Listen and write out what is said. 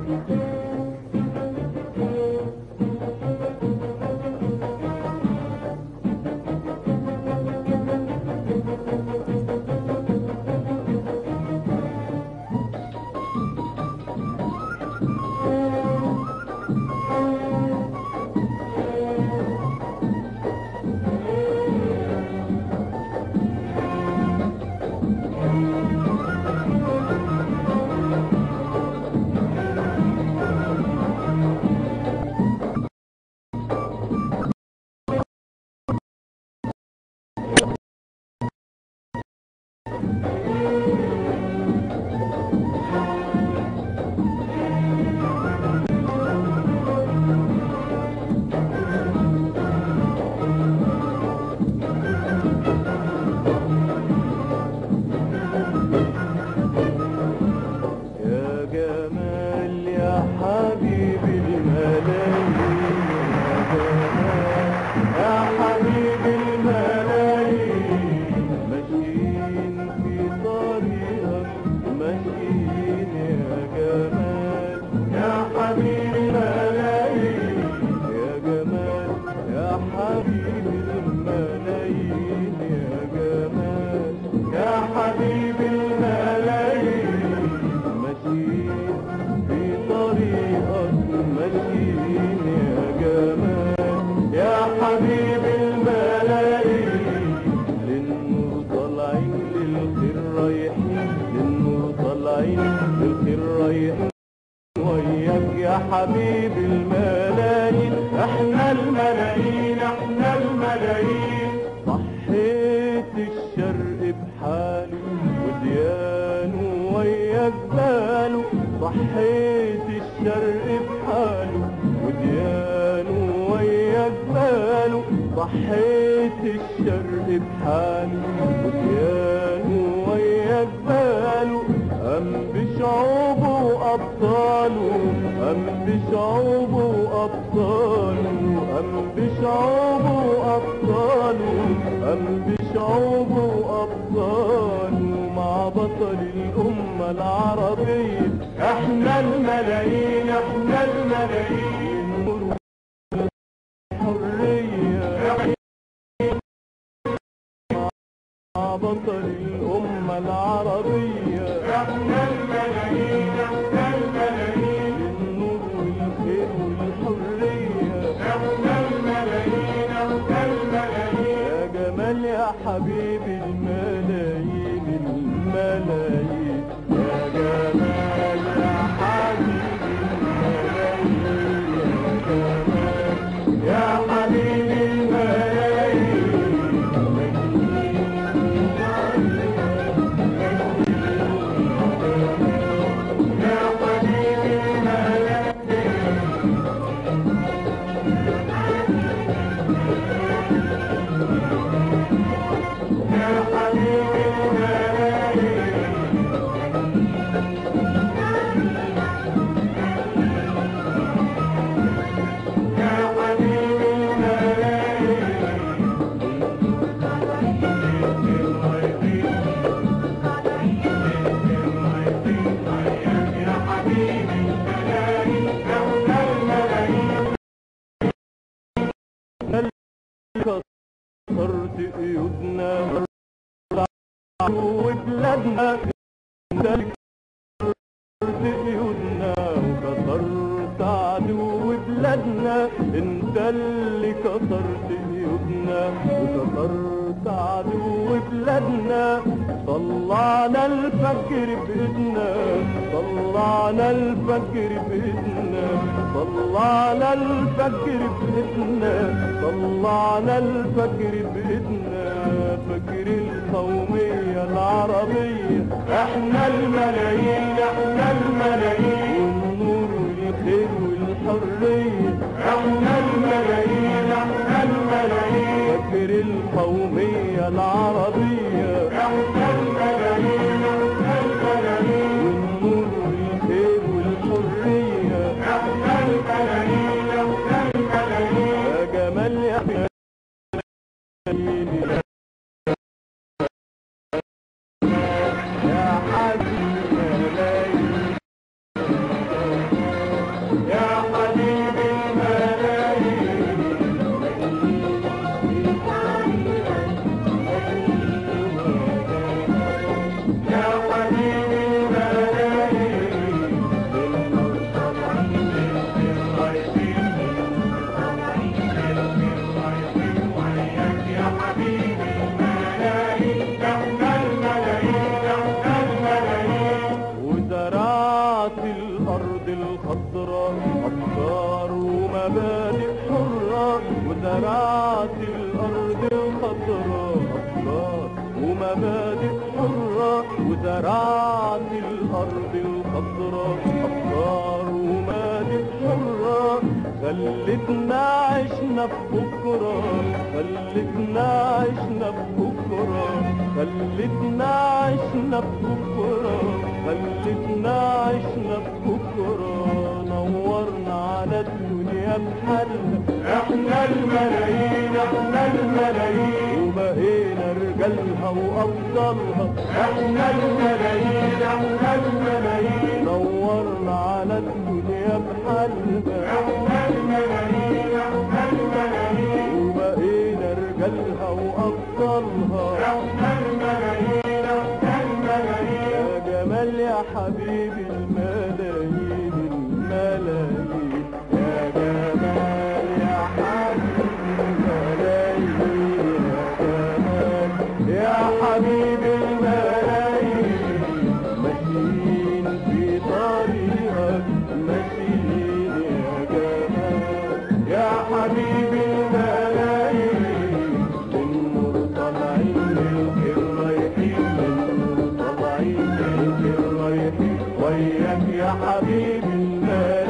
يا جمال يا حبيبي الملايين يا جمال يا حبيبي الملايين ماشيين في طريقك ماشيين يا جمال يا حبيبي الملايين يا جمال يا حبيبي الملايين يا جمال يا حبيبي الملايين ماشيين في طريقك ماشيين يا جمال يا حبيبي الملايين للنور طالعين للخير رايحين للنور طالعين للخير رايحين وياك يا حبيبي الملايين احنا الملايين احنا الملايين صحيت الشرق بحاله وديانه وياك باله صحيت الشرق بحاله وديانه وياك باله صحيت الشرق بحاله وديانه وياك باله أم بشعوبه وأبطاله أم بشعوبه وأبطاله أم بشعوبه وأبطاله أم بشعوبه وأبطاله مع بطل الأمة العربية احنا الملايين احنا الملايين نور الحرية مع بطل الأمة العربية احنا الملايين احنا الملايين للنور والخير والحرية احنا الملايين احنا الملايين يا جمال يا حبيبي الملايين الملايين يا جمال يا حبيبي الملايين يا جمال يا حبيبي الملايين كسرت قيودنا وبلادنا انت اللي كسرت قيودنا وكسرت عدو بلادنا انت اللي كسرت قيودنا وكسرت عدو بلادنا طلعنا الفجر بايدنا طلعنا الفجر بايدنا طلعنا الفجر بايدنا طلعنا الفجر بايدنا فجر القومية العربية احنا الملايين احنا الملايين والنور والخير والحرية احنا الملايين احنا الملايين فجر القومية العربية احنا الملايين احنا الملايين والنور والخير والحرية احنا الملايين احنا الملايين يا جمال يا ملايين يا حبيبي ملايين زرعت الأرض الخضراء أفكار ومادت حرة خلتنا عشنا في بكرة خلتنا عشنا في بكرة خلتنا عشنا في بكرة خلتنا عشنا في بكرة نورنا على الدنيا بحالنا احنا الملايين احنا الملايين وبقينا رجالها وابطالها احنا الملايين احنا الملايين نورنا على الدنيا بحالنا احنا الملايين احنا الملايين وبقينا رجالها وابطالها احنا الملايين احنا الملايين يا جمال يا حبيبي الملايين الملايين يا جمال يا حبيبي الملايين يا جمال يا حبيبي الملايين ماشيين في طريقك ماشيين يا جمال يا حبيبي الملايين النور طالعين الخير رايحين النور طالعين الخير رايحين وياك يا حبيبي الملايين